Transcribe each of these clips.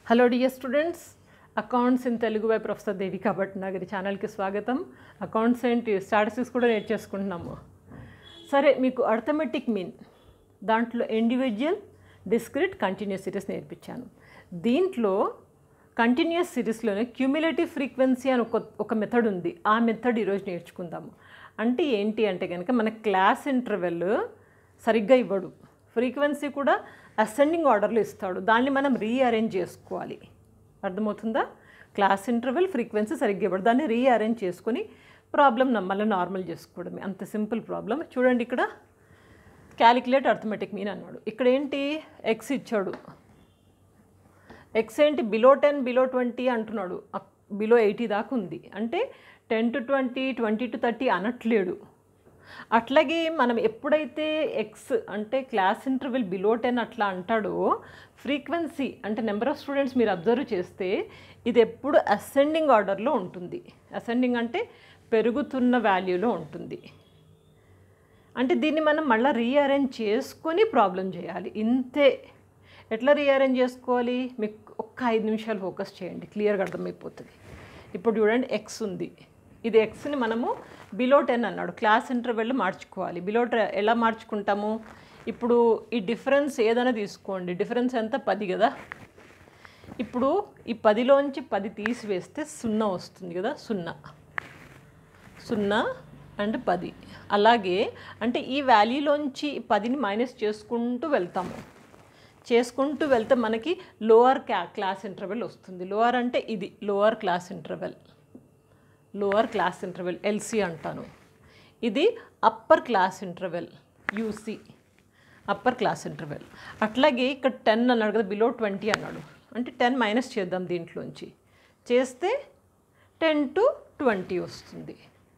hello dear students accounts in Telugu by professor Devika Bhatnagari ఛానల్కి స్వాగతం accounts ఏంటి స్టాటిస్టిక్స్ కూడా నేర్చేసుకుంటున్నాము సరే మీకు అర్థమెటిక్ మీన్ దాంట్లో ఇండివిజువల్ డిస్క్రిట్ కంటిన్యూస్ సిరీస్ నేర్పించాను దీంట్లో కంటిన్యూస్ సిరీస్లోనే క్యూములేటివ్ ఫ్రీక్వెన్సీ అని ఒక ఒక మెథడ్ ఉంది ఆ మెథడ్ ఈరోజు నేర్చుకుందాము అంటే ఏంటి అంటే కనుక మన క్లాస్ ఇంటర్వెల్ సరిగ్గా ఇవ్వడు ఫ్రీక్వెన్సీ కూడా అసెండింగ్ ఆర్డర్లో ఇస్తాడు దాన్ని మనం రీఅరేంజ్ చేసుకోవాలి అర్థమవుతుందా క్లాస్ ఇంటర్వెల్ ఫ్రీక్వెన్సీ సరిగ్గా ఇవ్వడు దాన్ని రీఅరేంజ్ చేసుకొని ప్రాబ్లం మళ్ళీ నార్మల్ చేసుకోవడమే అంత సింపుల్ ప్రాబ్లం చూడండి ఇక్కడ క్యాలిక్యులేట్ అర్థమెటిక్ మీన్ అన్నాడు ఇక్కడ ఏంటి ఎక్స్ ఇచ్చాడు ఎక్స్ ఏంటి బిలో టెన్ బిలో ట్వంటీ అంటున్నాడు బిలో ఎయిటీ దాకా ఉంది అంటే ten to twenty twenty to thirty అనట్లేడు అట్లాగే మనం ఎప్పుడైతే ఎక్స్ అంటే క్లాస్ ఇంటర్వెల్ బిలో టెన్ అట్లా అంటాడో ఫ్రీక్వెన్సీ అంటే నెంబర్ ఆఫ్ స్టూడెంట్స్ మీరు అబ్జర్వ్ చేస్తే ఇది ఎప్పుడు అసెండింగ్ ఆర్డర్లో ఉంటుంది అసెండింగ్ అంటే పెరుగుతున్న వాల్యూలో ఉంటుంది అంటే దీన్ని మనం మళ్ళీ రీఅరేంజ్ చేసుకొని ప్రాబ్లం చేయాలి ఇంతే ఎట్లా రీఅరేంజ్ చేసుకోవాలి మీకు ఒక్క ఐదు నిమిషాలు ఫోకస్ చేయండి క్లియర్గా అర్థమైపోతుంది ఇప్పుడు చూడండి ఎక్స్ ఉంది ఇది ఎక్స్ని మనము బిలో టెన్ అన్నాడు క్లాస్ ఇంటర్వెల్ మార్చుకోవాలి బిలో ఎలా మార్చుకుంటాము ఇప్పుడు ఈ డిఫరెన్స్ ఏదైనా తీసుకోండి డిఫరెన్స్ ఎంత పది కదా ఇప్పుడు ఈ పదిలోంచి పది తీసివేస్తే సున్నా వస్తుంది కదా సున్నా సున్నా అండ్ పది అలాగే అంటే ఈ వాల్యూలోంచి పదిని మైనస్ చేసుకుంటూ వెళ్తాము చేసుకుంటూ వెళ్తే మనకి లోవర్ క్యా క్లాస్ ఇంటర్వెల్ వస్తుంది లోవర్ అంటే ఇది lower class interval lower class interval LC అంటాను ఇది upper class interval UC upper class interval అట్లాగే ఇక్కడ టెన్ అన్నాడు కదా బిలో ట్వంటీ అన్నాడు అంటే టెన్ మైనస్ చేద్దాం దీంట్లోంచి చేస్తే టెన్ టు ట్వంటీ వస్తుంది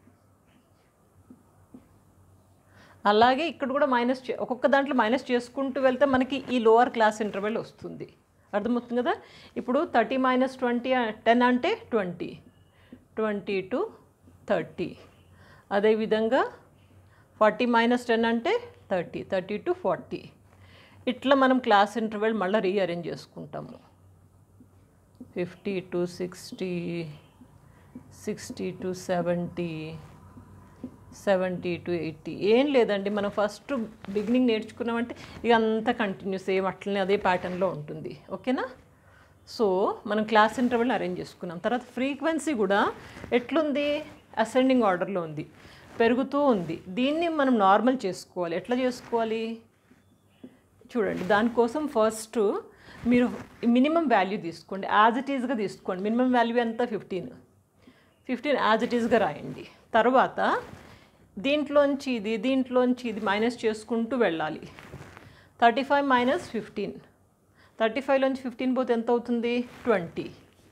అలాగే ఇక్కడ కూడా మైనస్ చే ఒక్కొక్క దాంట్లో మైనస్ చేసుకుంటూ వెళ్తే మనకి ఈ లోవర్ క్లాస్ ఇంటర్వెల్ వస్తుంది అర్థమవుతుంది కదా ఇప్పుడు థర్టీ మైనస్ ట్వంటీ టెన్ అంటే ట్వంటీ ట్వంటీ టు థర్టీ అదేవిధంగా ఫార్టీ మైనస్ టెన్ అంటే థర్టీ థర్టీ టు ఫార్టీ ఇట్లా మనం క్లాస్ ఇంటర్వెల్ మళ్ళీ రీఅరేంజ్ చేసుకుంటాము fifty to sixty sixty to seventy seventy to eighty ఏం లేదండి మనం ఫస్ట్ బిగినింగ్ నేర్చుకున్నామంటే ఇక అంతా కంటిన్యూస్ ఏం అట్లనే అదే ప్యాటర్న్లో ఉంటుంది ఓకేనా సో మనం క్లాస్ ఇంటర్వెల్ అరేంజ్ చేసుకున్నాం తర్వాత ఫ్రీక్వెన్సీ కూడా ఎట్లుంది అసెండింగ్ ఆర్డర్లో ఉంది పెరుగుతూ ఉంది దీన్ని మనం నార్మల్ చేసుకోవాలి ఎట్లా చేసుకోవాలి చూడండి దానికోసం ఫస్ట్ మీరు మినిమం వాల్యూ తీసుకోండి యాజ్ ఇట్ ఈజ్గా తీసుకోండి మినిమం వాల్యూ ఎంత ఫిఫ్టీన్ ఫిఫ్టీన్ యాజ్ ఇట్ ఈజ్గా రాయండి తర్వాత దీంట్లోంచి ఇది దీంట్లోంచి ఇది మైనస్ చేసుకుంటూ వెళ్ళాలి thirty five minus fifteen thirty ఫైవ్లోంచి ఫిఫ్టీన్ పోతే ఎంత అవుతుంది ట్వంటీ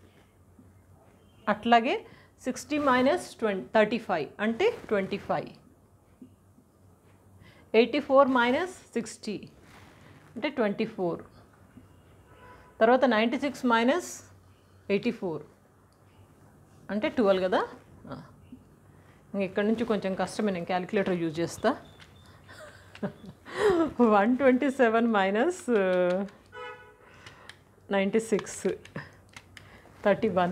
అట్లాగే sixty minus twenty thirty five అంటే twenty five eighty four minus sixty అంటే ట్వంటీ ఫోర్ తర్వాత ninety six minus eighty four అంటే ట్వెల్వ్ కదా ఇక్కడ నుంచి కొంచెం కష్టమే నేను క్యాలిక్యులేటర్ యూజ్ చేస్తా one twenty seven minus ninety six thirty one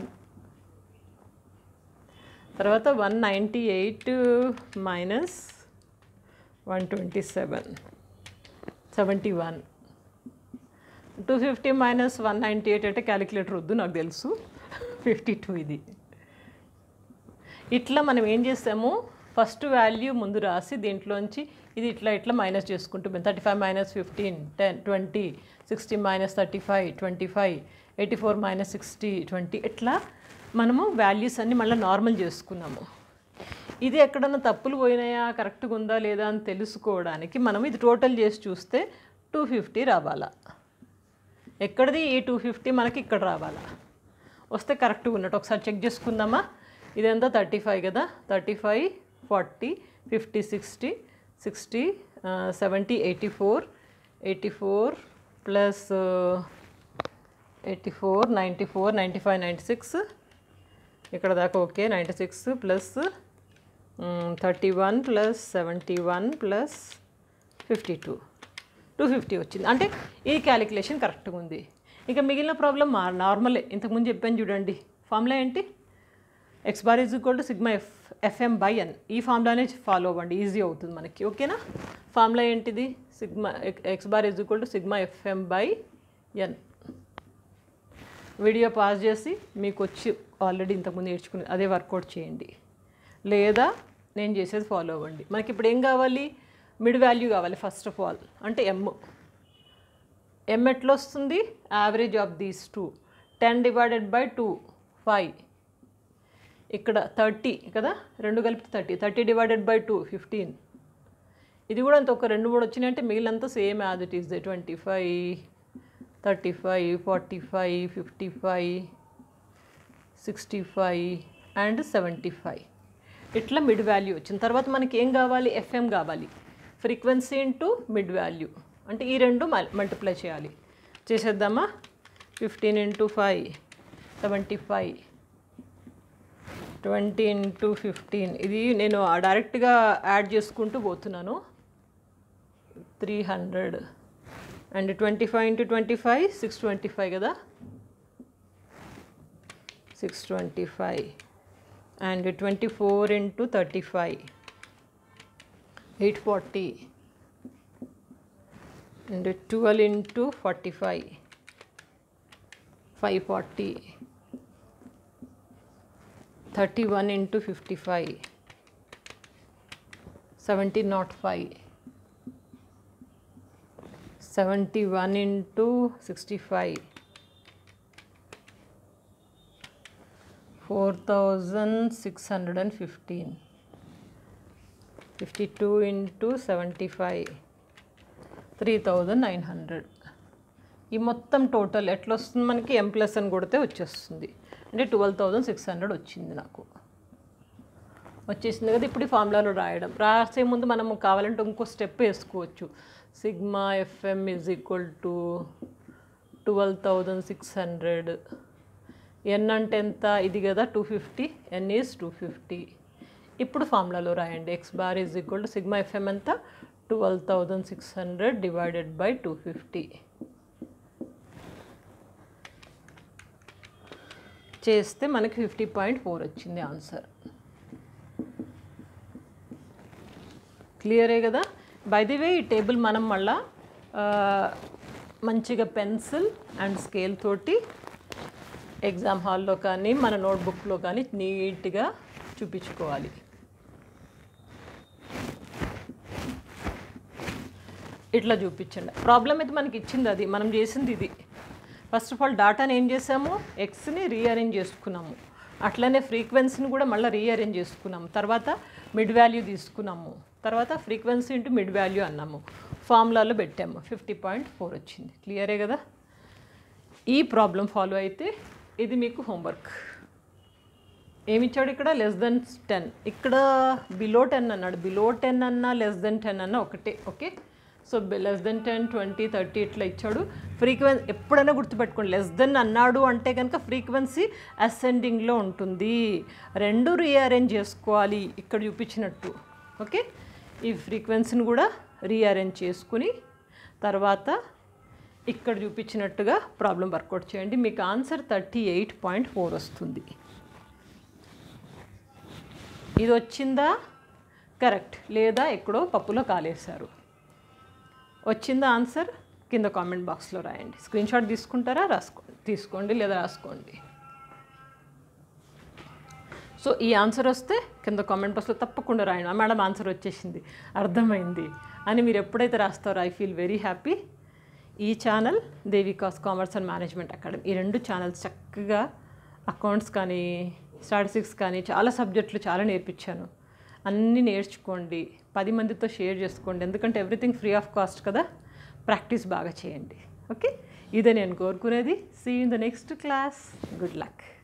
తర్వాత one ninety eight minus one twenty seven seventy one two fifty minus one ninety eight అంటే క్యాలిక్యులేటర్ వద్దు నాకు తెలుసు ఫిఫ్టీ టూ ఇది ఇట్లా మనం ఏం చేస్తాము ఫస్ట్ వాల్యూ ముందు రాసి దీంట్లోంచి ఇది ఇట్లా ఇట్లా మైనస్ చేసుకుంటూ thirty five minus fifteen ten twenty sixty minus thirty five twenty five eighty four minus sixty twenty ఇట్లా మనము వాల్యూస్ అన్ని మళ్ళీ నార్మల్ చేసుకున్నాము ఇది ఎక్కడన్నా తప్పులు పోయినాయా కరెక్ట్గా ఉందా లేదా అని తెలుసుకోవడానికి మనం ఇది టోటల్ చేసి చూస్తే టూ ఫిఫ్టీ రావాలా ఎక్కడిది ఈ టూ ఫిఫ్టీ మనకి ఇక్కడ రావాలా వస్తే కరెక్ట్గా ఉన్నట్టు ఒకసారి చెక్ చేసుకుందామా ఇదంతా థర్టీ ఫైవ్ కదా thirty five forty fifty sixty sixty seventy eighty four eighty four plus eighty four ninety four ninety five ninety six ఇక్కడ దాకా okay ninety six plus thirty one plus seventy one plus fifty two two fifty వచ్చింది అంటే ఈ calculation కరెక్ట్గా ఉంది ఇక మిగిలిన problem మా నార్మలే ఇంతకుముందు చెప్పాను చూడండి ఫార్ములా ఏంటి X bar is equal to sigma F FM by N ఈ ఫార్ములానే ఫాలో అవ్వండి ఈజీ అవుతుంది మనకి ఓకేనా ఫార్ములా ఏంటిది sigma X bar is equal to sigma FM by N video pass చేసి మీకు వచ్చి ఆల్రెడీ ఇంతకుముందు నేర్చుకుని అదే వర్కౌట్ చేయండి లేదా నేను చేసేది ఫాలో అవ్వండి మనకి ఇప్పుడు ఏం కావాలి మిడ్ వాల్యూ కావాలి ఫస్ట్ ఆఫ్ ఆల్ అంటే ఎమ్ ఎం ఎట్లా వస్తుంది average of these two ten divided by two five ఇక్కడ థర్టీ కదా రెండు కలిపి thirty thirty divided by two fifteen ఇది కూడా అంత ఒక రెండు మూడు వచ్చినాయంటే మిగిలినంత same as it is twenty five thirty five forty five fifty five sixty five and seventy five ఇట్లా మిడ్ వాల్యూ వచ్చిన తర్వాత మనకి ఏం కావాలి ఎఫ్ఎం కావాలి ఫ్రీక్వెన్సీ ఇంటూ మిడ్ వాల్యూ అంటే ఈ రెండు మల్టిప్లై చేయాలి చేసేద్దామా fifteen into five seventy five twenty into fifteen ఇది నేను డైరెక్ట్గా యాడ్ చేసుకుంటూ పోతున్నాను three hundred and twenty five into twenty five six twenty five కదా six twenty five and twenty four into thirty five eight forty and twelve into forty five five forty thirty one into fifty five seventy not five seventy one into sixty five four thousand six hundred and fifteen fifty two into seventy five three thousand nine hundred ఈ మొత్తం total ఎట్లా వస్తుంది మనకి ఎం plus అని కొడితే వచ్చేస్తుంది అంటే twelve thousand six hundred వచ్చింది నాకు వచ్చేసింది కదా ఇప్పుడు ఈ ఫార్ములాలో రాయడం రాసే ముందు మనము కావాలంటే ఇంకో స్టెప్ వేసుకోవచ్చు sigma FM is equal to twelve thousand six hundred N అంటే ఎంత ఇది కదా two fifty N is two fifty ఇప్పుడు ఫార్ములాలో రాయండి X bar is equal to sigma FM ఎంత twelve thousand six hundred divided by two fifty చేస్తే మనకి ఫిఫ్టీ పాయింట్ ఫోర్ వచ్చింది ఆన్సర్ క్లియరే కదా బై ది వే ఈ టేబుల్ మనం మళ్ళా ఆ, మంచిగా పెన్సిల్ అండ్ స్కేల్ తోటి ఎగ్జామ్ హాల్లో కానీ మన నోట్బుక్లో కానీ నీట్గా చూపించుకోవాలి ఇట్లా చూపించండి ప్రాబ్లం అయితే మనకి ఇచ్చింది అది మనం చేసింది ఇది ఫస్ట్ ఆఫ్ ఆల్ డాటాని ఏం చేసాము ఎక్స్ని రీఅరేంజ్ చేసుకున్నాము అట్లనే ఫ్రీక్వెన్సీని కూడా మళ్ళీ రీఅరేంజ్ చేసుకున్నాము తర్వాత మిడ్ వాల్యూ తీసుకున్నాము తర్వాత ఫ్రీక్వెన్సీ ఇంటూ మిడ్ వాల్యూ అన్నాము ఫార్ములాలో పెట్టాము ఫిఫ్టీ పాయింట్ ఫోర్ వచ్చింది క్లియరే కదా ఈ ప్రాబ్లం ఫాలో అయితే ఇది మీకు హోంవర్క్ ఏమిచ్చాడు ఇక్కడ లెస్ దెన్ టెన్ ఇక్కడ బిలో టెన్ అన్నాడు బిలో టెన్ అన్నా లెస్ దెన్ టెన్ అన్నా ఒకటే okay so less than ten twenty thirty ఇట్లా ఇచ్చాడు ఫ్రీక్వెన్సీ ఎప్పుడైనా గుర్తుపెట్టుకోండి లెస్ దెన్ అన్నాడు అంటే కనుక ఫ్రీక్వెన్సీ అసెండింగ్లో ఉంటుంది రెండు రీఅరేంజ్ చేసుకోవాలి ఇక్కడ చూపించినట్టు ఓకే ఈ ఫ్రీక్వెన్సీని కూడా రీఅరేంజ్ చేసుకుని తర్వాత ఇక్కడ చూపించినట్టుగా ప్రాబ్లం వర్కౌట్ చేయండి మీకు answer thirty eight point four వస్తుంది ఇది వచ్చిందా కరెక్ట్ లేదా ఎక్కడో పప్పులో కాలేశారు వచ్చిందా ఆన్సర్ కింద కామెంట్ బాక్స్లో రాయండి స్క్రీన్ షాట్ తీసుకుంటారా రాసుకోండి తీసుకోండి లేదా రాసుకోండి సో ఈ ఆన్సర్ వస్తే కింద కామెంట్ బాక్స్లో తప్పకుండా రాయండి "ఆ, మేడం ఆన్సర్ వచ్చేసింది అర్థమైంది అని మీరు ఎప్పుడైతే రాస్తారో ఐ ఫీల్ వెరీ హ్యాపీ ఈ channel Devika's commerce and management academy ఈ రెండు ఛానల్స్ చక్కగా అకౌంట్స్ కానీ స్టాటిస్టిక్స్ కానీ చాలా సబ్జెక్టులు చాలా నేర్పించాను అన్నీ నేర్చుకోండి పది మందితో షేర్ చేసుకోండి ఎందుకంటే ఎవ్రీథింగ్ ఫ్రీ ఆఫ్ కాస్ట్ కదా ప్రాక్టీస్ బాగా చేయండి ఓకే ఇదే నేను కోరుకునేది see in the next class good luck